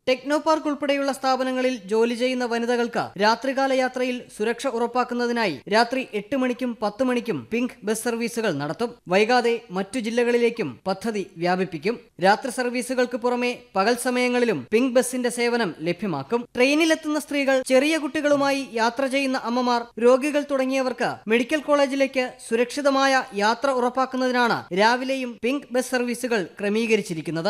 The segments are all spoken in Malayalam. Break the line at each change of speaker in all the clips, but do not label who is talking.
ടെക്നോ പാർക്ക് ഉൾപ്പെടെയുള്ള സ്ഥാപനങ്ങളിൽ ജോലി ചെയ്യുന്ന വനിതകൾക്ക് രാത്രികാല യാത്രയിൽ സുരക്ഷ ഉറപ്പാക്കുന്നതിനായി രാത്രി എട്ട് മണിക്കും പത്ത് മണിക്കും പിങ്ക് ബസ് സർവീസുകൾ നടത്തും വൈകാതെ മറ്റു ജില്ലകളിലേക്കും പദ്ധതി വ്യാപിപ്പിക്കും രാത്രി സർവീസുകൾക്ക് പുറമെ പകൽ സമയങ്ങളിലും പിങ്ക് ബസിന്റെ സേവനം ലഭ്യമാക്കും ട്രെയിനിലെത്തുന്ന സ്ത്രീകൾ ചെറിയ കുട്ടികളുമായി യാത്ര ചെയ്യുന്ന അമ്മമാർ രോഗികൾ തുടങ്ങിയവർക്ക് മെഡിക്കൽ കോളേജിലേക്ക് സുരക്ഷിതമായ യാത്ര ഉറപ്പാക്കുന്നതിനാണ് രാവിലെയും പിങ്ക് ബസ് സർവീസുകൾ ക്രമീകരിച്ചിരിക്കുന്നത്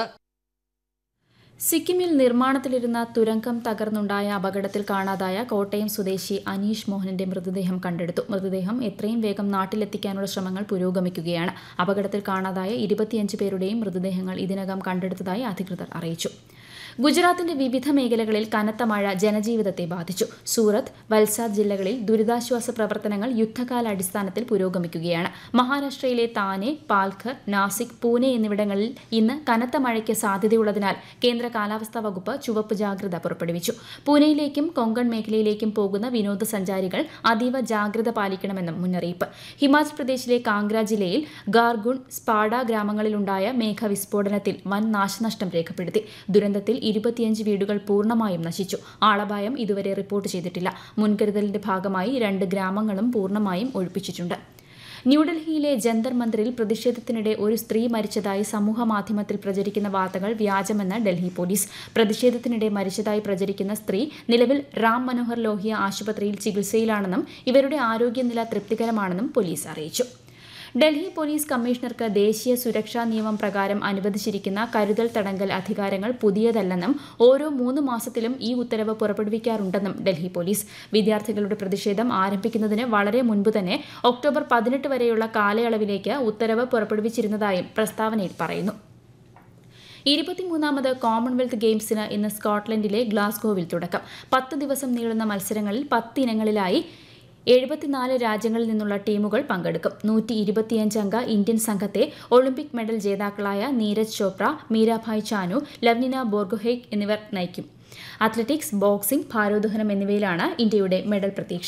സിക്കിമിൽ നിർമ്മാണത്തിലിരുന്ന തുരങ്കം തകർന്നുണ്ടായ അപകടത്തിൽ കാണാതായ കോട്ടയം സ്വദേശി അനീഷ് മോഹനന്റെ മൃതദേഹം കണ്ടെടുത്തു മൃതദേഹം എത്രയും വേഗം നാട്ടിലെത്തിക്കാനുള്ള ശ്രമങ്ങൾ പുരോഗമിക്കുകയാണ് അപകടത്തിൽ കാണാതായ ഇരുപത്തിയഞ്ച് പേരുടെയും മൃതദേഹങ്ങൾ ഇതിനകം കണ്ടെടുത്തതായി അധികൃതർ അറിയിച്ചു ഗുജറാത്തിന്റെ വിവിധ മേഖലകളിൽ കനത്ത മഴ ജനജീവിതത്തെ ബാധിച്ചു സൂറത്ത് വൽസാദ് ജില്ലകളിൽ ദുരിതാശ്വാസ പ്രവർത്തനങ്ങൾ യുദ്ധകാലാടിസ്ഥാനത്തിൽ പുരോഗമിക്കുകയാണ് മഹാരാഷ്ട്രയിലെ താനെ പാൽഘർ നാസിക് പൂനെ എന്നിവിടങ്ങളിൽ ഇന്ന് കനത്ത മഴയ്ക്ക് സാധ്യതയുള്ളതിനാൽ കേന്ദ്ര കാലാവസ്ഥാ വകുപ്പ് ചുവപ്പ് ജാഗ്രത പുറപ്പെടുവിച്ചു പൂനെയിലേക്കും കൊങ്കൺ മേഖലയിലേക്കും പോകുന്ന വിനോദസഞ്ചാരികൾ അതീവ ജാഗ്രത പാലിക്കണമെന്നും മുന്നറിയിപ്പ് ഹിമാചൽ പ്രദേശിലെ കാംഗ്ര ജില്ലയിൽ ഗാർഗുൺ സ്പാഡ ഗ്രാമങ്ങളിലുണ്ടായ മേഘവിസ്ഫോടനത്തിൽ വൻ നാശനഷ്ടം രേഖപ്പെടുത്തി ദുരന്തത്തിൽ ഇരുപത്തിയഞ്ച് വീടുകൾ പൂർണ്ണമായും നശിച്ചു ആളപായം ഇതുവരെ റിപ്പോർട്ട് ചെയ്തിട്ടില്ല മുൻകരുതലിന്റെ ഭാഗമായി രണ്ട് ഗ്രാമങ്ങളും പൂർണ്ണമായും ഒഴിപ്പിച്ചിട്ടുണ്ട് ന്യൂഡൽഹിയിലെ ജന്തർ മന്ദിറിൽ പ്രതിഷേധത്തിനിടെ ഒരു സ്ത്രീ മരിച്ചതായി സമൂഹ മാധ്യമത്തിൽ പ്രചരിക്കുന്ന വാർത്തകൾ വ്യാജമെന്ന് ഡൽഹി പോലീസ് പ്രതിഷേധത്തിനിടെ മരിച്ചതായി പ്രചരിക്കുന്ന സ്ത്രീ നിലവിൽ റാം മനോഹർ ലോഹിയ ആശുപത്രിയിൽ ചികിത്സയിലാണെന്നും ഇവരുടെ ആരോഗ്യനില തൃപ്തികരമാണെന്നും പോലീസ് അറിയിച്ചു ഡൽഹി പോലീസ് കമ്മീഷണർക്ക് ദേശീയ സുരക്ഷാ നിയമം പ്രകാരം അനുവദിച്ചിരിക്കുന്ന കരുതൽ തടങ്കൽ അധികാരങ്ങൾ പുതിയതല്ലെന്നും ഓരോ മൂന്ന് മാസത്തിലും ഈ ഉത്തരവ് പുറപ്പെടുവിക്കാറുണ്ടെന്നും ഡൽഹി പോലീസ് വിദ്യാർത്ഥികളുടെ പ്രതിഷേധം ആരംഭിക്കുന്നതിന് വളരെ മുൻപ് തന്നെ ഒക്ടോബർ പതിനെട്ട് വരെയുള്ള കാലയളവിലേക്ക് ഉത്തരവ് പുറപ്പെടുവിച്ചിരുന്നതായും പ്രസ്താവനയിൽ പറയുന്നു ഇരുപത്തിമൂന്നാമത് കോമൺവെൽത്ത് ഗെയിംസിന് ഇന്ന് സ്കോട്ട്ലൻഡിലെ ഗ്ലാസ്ഗോവിൽ തുടക്കം പത്ത് ദിവസം നീളുന്ന മത്സരങ്ങളിൽ പത്ത് ഇനങ്ങളിലായി എഴുപത്തിനാല് രാജ്യങ്ങളിൽ നിന്നുള്ള ടീമുകൾ പങ്കെടുക്കും നൂറ്റി ഇരുപത്തിയഞ്ച് അംഗ ഇന്ത്യൻ സംഘത്തെ ഒളിമ്പിക് മെഡൽ ജേതാക്കളായ നീരജ് ചോപ്ര മീരാഭായ് ചാനു ലവ്നിന ബോർഗോഹെയ്ക് എന്നിവർ നയിക്കും അത്ലറ്റിക്സ് ബോക്സിംഗ് ഭാരോദ്വഹനം എന്നിവയിലാണ് ഇന്ത്യയുടെ മെഡൽ പ്രതീക്ഷ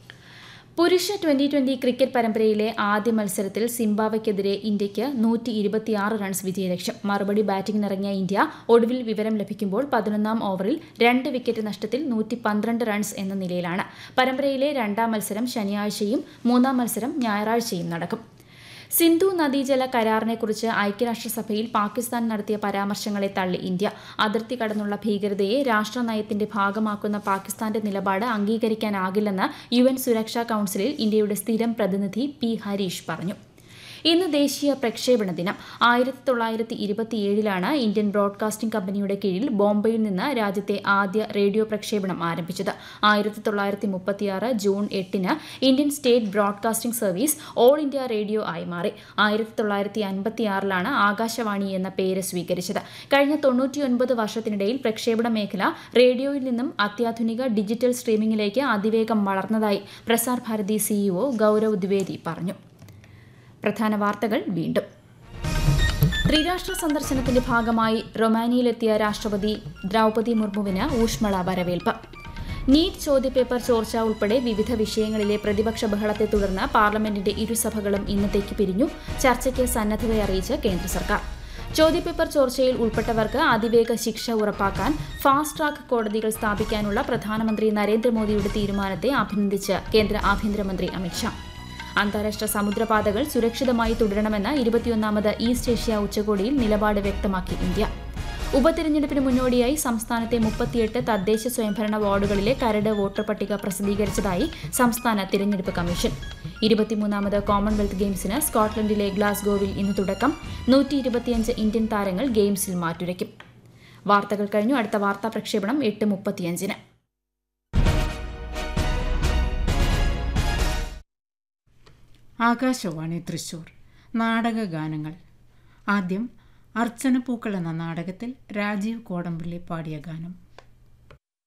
പുരുഷ ട്വന്റി ട്വന്റി ക്രിക്കറ്റ് പരമ്പരയിലെ ആദ്യ മത്സരത്തിൽ സിംബാവയ്ക്കെതിരെ ഇന്ത്യയ്ക്ക് നൂറ്റി ഇരുപത്തിയാറ് റൺസ് വിജയലക്ഷ്യം മറുപടി ബാറ്റിംഗിനിറങ്ങിയ ഇന്ത്യ ഒടുവിൽ വിവരം ലഭിക്കുമ്പോൾ പതിനൊന്നാം ഓവറിൽ രണ്ട് വിക്കറ്റ് നഷ്ടത്തിൽ നൂറ്റി പന്ത്രണ്ട് റൺസ് എന്ന നിലയിലാണ് പരമ്പരയിലെ രണ്ടാം മത്സരം ശനിയാഴ്ചയും മൂന്നാം മത്സരം ഞായറാഴ്ചയും നടക്കും സിന്ധു നദീജല കരാറിനെക്കുറിച്ച് ഐക്യരാഷ്ട്രസഭയിൽ പാകിസ്ഥാൻ നടത്തിയ പരാമർശങ്ങളെ തള്ളി ഇന്ത്യ അതിർത്തി കടന്നുള്ള ഭീകരതയെ രാഷ്ട്രനയത്തിന്റെ ഭാഗമാക്കുന്ന പാകിസ്ഥാന്റെ നിലപാട് അംഗീകരിക്കാനാകില്ലെന്ന് യു എൻ സുരക്ഷാ കൌൺസിലിൽ ഇന്ത്യയുടെ സ്ഥിരം പ്രതിനിധി പി ഹരീഷ് പറഞ്ഞു ഇന്ന് ദേശീയ പ്രക്ഷേപണ ദിനം ആയിരത്തി തൊള്ളായിരത്തി ഇരുപത്തിയേഴിലാണ് ഇന്ത്യൻ ബ്രോഡ്കാസ്റ്റിംഗ് കമ്പനിയുടെ കീഴിൽ ബോംബെയിൽ നിന്ന് രാജ്യത്തെ ആദ്യ റേഡിയോ പ്രക്ഷേപണം ആരംഭിച്ചത് ആയിരത്തി തൊള്ളായിരത്തി മുപ്പത്തിയാറ് ജൂൺ എട്ടിന് Indian state broadcasting service All India Radio ആയി മാറി ആയിരത്തി തൊള്ളായിരത്തി അൻപത്തിയാറിലാണ് ആകാശവാണി എന്ന പേര് സ്വീകരിച്ചത് കഴിഞ്ഞ തൊണ്ണൂറ്റിയൊൻപത് വർഷത്തിനിടയിൽ പ്രക്ഷേപണ മേഖല റേഡിയോയിൽ നിന്നും അത്യാധുനിക ഡിജിറ്റൽ സ്ട്രീമിംഗിലേക്ക് അതിവേഗം വളർന്നതായി പ്രസാർ ഭാരതി സിഇഒ ഗൌരവ് ദ്വിവേദി പറഞ്ഞു പ്രധാന വാർത്തകൾ വീണ്ടും ത്രിരാഷ്ട്ര സന്ദർശനത്തിന്റെ ഭാഗമായി റൊമാനിയയിലെത്തിയ രാഷ്ട്രപതി ദ്രൗപതി മുർമുവിന് ഊഷ്മള വരവേൽപ്പ് നീറ്റ് ചോദ്യപേപ്പർ ചോർച്ച ഉൾപ്പെടെ വിവിധ വിഷയങ്ങളിലെ പ്രതിപക്ഷ ബഹളത്തെ തുടർന്ന് പാർലമെന്റിന്റെ ഇരുസഭകളും ഇന്നത്തേക്ക് പിരിഞ്ഞു ചർച്ചയ്ക്ക് സന്നദ്ധത അറിയിച്ച് കേന്ദ്ര സർക്കാർ ചോദ്യപേപ്പർ ചോർച്ചയിൽ ഉൾപ്പെട്ടവർക്ക് അതിവേഗ ശിക്ഷ ഉറപ്പാക്കാൻ ഫാസ്റ്റ് ട്രാക്ക് കോടതികൾ സ്ഥാപിക്കാനുള്ള പ്രധാനമന്ത്രി നരേന്ദ്രമോദിയുടെ തീരുമാനത്തെ അഭിനന്ദിച്ച് കേന്ദ്ര ആഭ്യന്തരമന്ത്രി അമിത്ഷാ അന്താരാഷ്ട്ര സമുദ്രപാതകൾ സുരക്ഷിതമായി തുടരണമെന്ന ഇരുപത്തിയൊന്നാമത് ഈസ്റ്റ് ഏഷ്യ ഉച്ചകോടിയിൽ നിലപാട് വ്യക്തമാക്കി ഇന്ത്യ ഉപതെരഞ്ഞെടുപ്പിന് മുന്നോടിയായി സംസ്ഥാനത്തെ മുപ്പത്തിയെട്ട് തദ്ദേശ സ്വയംഭരണ വാർഡുകളിലെ കരട് വോട്ടർ പട്ടിക പ്രസിദ്ധീകരിച്ചതായി സംസ്ഥാന തിരഞ്ഞെടുപ്പ് കമ്മീഷൻ ഇരുപത്തിമൂന്നാമത് കോമൺവെൽത്ത് ഗെയിംസിന് സ്കോട്ട്ലൻഡിലെ ഗ്ലാസ്ഗോവിൽ ഇന്ന് തുടക്കം നൂറ്റി ഇരുപത്തിയഞ്ച് ഇന്ത്യൻ താരങ്ങൾ ഗെയിംസിൽ മാറ്റുരയ്ക്കും വാർത്തകൾ കഴിഞ്ഞു അടുത്ത വാർത്താ പ്രക്ഷേപണം എട്ട് മുപ്പത്തിയഞ്ചിന്
ആകാശവാണി തൃശൂർ നാടകഗാനങ്ങൾ ആദ്യം അർച്ചന പൂക്കൾ എന്ന നാടകത്തിൽ രാജീവ് കോടമ്പള്ളി പാടിയ ഗാനം